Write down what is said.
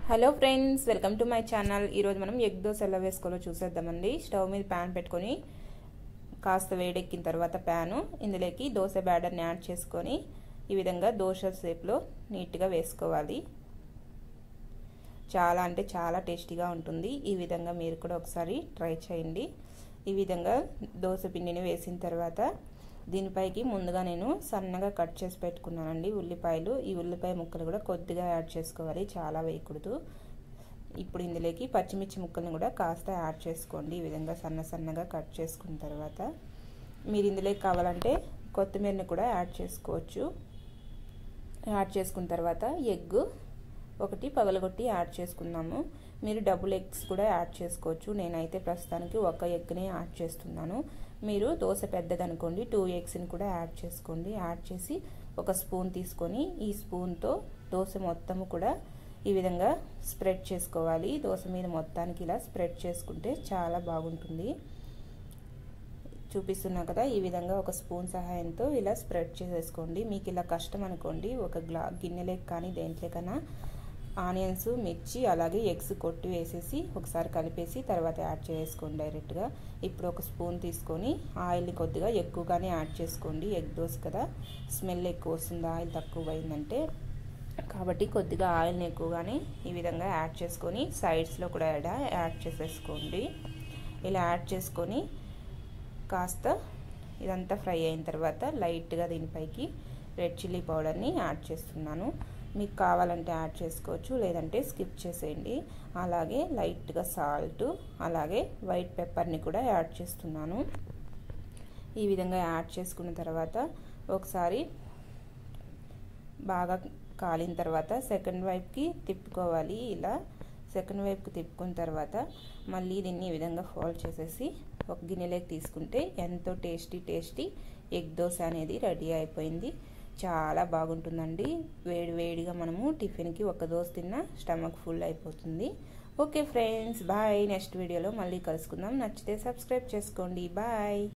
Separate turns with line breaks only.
hello friends welcome to my channel ఈరోజు మనం egg dosa ఎలా వేసుకోవాలో చూసేద్దామండి స్టవ్ మీద ప్యాన్ పెట్టుకొని కాస్త వేడెక్కిన తర్వాత ప్యాను ఇందులోకి దోశ బ్యాటర్ని యాడ్ చేసుకొని ఈ విధంగా దోశ షేప్లో నీట్గా వేసుకోవాలి చాలా అంటే చాలా టేస్టీగా ఉంటుంది ఈ విధంగా మీరు కూడా ఒకసారి ట్రై చేయండి ఈ విధంగా దోశ పిండిని వేసిన తర్వాత దీనిపైకి ముందుగా నేను సన్నగా కట్ చేసి పెట్టుకున్నానండి ఉల్లిపాయలు ఈ ఉల్లిపాయ ముక్కలు కూడా కొద్దిగా యాడ్ చేసుకోవాలి చాలా వేయకూడదు ఇప్పుడు ఇందులోకి పచ్చిమిర్చి ముక్కలను కూడా కాస్త యాడ్ చేసుకోండి ఈ విధంగా సన్న సన్నగా కట్ చేసుకున్న తర్వాత మీరు ఇందులోకి కావాలంటే కొత్తిమీరని కూడా యాడ్ చేసుకోవచ్చు యాడ్ చేసుకున్న తర్వాత ఎగ్ ఒకటి పగలగొట్టి యాడ్ చేసుకున్నాము మీరు డబుల్ ఎగ్స్ కూడా యాడ్ చేసుకోవచ్చు నేనైతే ప్రస్తుతానికి ఒక ఎగ్ని యాడ్ చేస్తున్నాను మీరు దోశ పెద్దదనుకోండి టూ ఎగ్స్ని కూడా యాడ్ చేసుకోండి యాడ్ చేసి ఒక స్పూన్ తీసుకొని ఈ స్పూన్తో దోశ మొత్తము కూడా ఈ విధంగా స్ప్రెడ్ చేసుకోవాలి దోశ మీద మొత్తానికి ఇలా స్ప్రెడ్ చేసుకుంటే చాలా బాగుంటుంది చూపిస్తున్నా కదా ఈ విధంగా ఒక స్పూన్ సహాయంతో ఇలా స్ప్రెడ్ చేసేసుకోండి మీకు ఇలా కష్టం అనుకోండి ఒక గ్లా గిన్నెలేకి కానీ దేంట్లోకైనా ఆనియన్స్ మిర్చి అలాగే ఎగ్స్ కొట్టి వేసేసి ఒకసారి కలిపేసి తర్వాత యాడ్ చేసుకోండి డైరెక్ట్గా ఇప్పుడు ఒక స్పూన్ తీసుకొని ఆయిల్ని కొద్దిగా ఎక్కువగానే యాడ్ చేసుకోండి ఎగ్ దోశ కదా స్మెల్ ఎక్కువ వస్తుంది ఆయిల్ తక్కువ అయిందంటే కాబట్టి కొద్దిగా ఆయిల్ని ఎక్కువగానే ఈ విధంగా యాడ్ చేసుకొని సైడ్స్లో కూడా యాడ్ చేసేసుకోండి ఇలా యాడ్ చేసుకొని కాస్త ఇదంతా ఫ్రై అయిన తర్వాత లైట్గా దీనిపైకి రెడ్ చిల్లీ పౌడర్ని యాడ్ చేస్తున్నాను మీకు కావాలంటే యాడ్ చేసుకోవచ్చు లేదంటే స్కిప్ చేసేయండి అలాగే లైట్గా సాల్ట్ అలాగే వైట్ పెప్పర్ని కూడా యాడ్ చేస్తున్నాను ఈ విధంగా యాడ్ చేసుకున్న తర్వాత ఒకసారి బాగా కాలిన తర్వాత సెకండ్ వైపుకి తిప్పుకోవాలి ఇలా సెకండ్ వైపుకి తిప్పుకున్న తర్వాత మళ్ళీ దీన్ని ఈ విధంగా ఫోల్డ్ చేసేసి ఒక గిన్నెలోకి తీసుకుంటే ఎంతో టేస్టీ టేస్టీ ఎగ్ దోశ అనేది రెడీ అయిపోయింది చాలా బాగుంటుందండి వేడి వేడిగా మనము టిఫిన్కి ఒక దోశ తిన్నా స్టమక్ ఫుల్ అయిపోతుంది ఓకే ఫ్రెండ్స్ బాయ్ నెక్స్ట్ వీడియోలో మళ్ళీ కలుసుకుందాం నచ్చితే సబ్స్క్రైబ్ చేసుకోండి బాయ్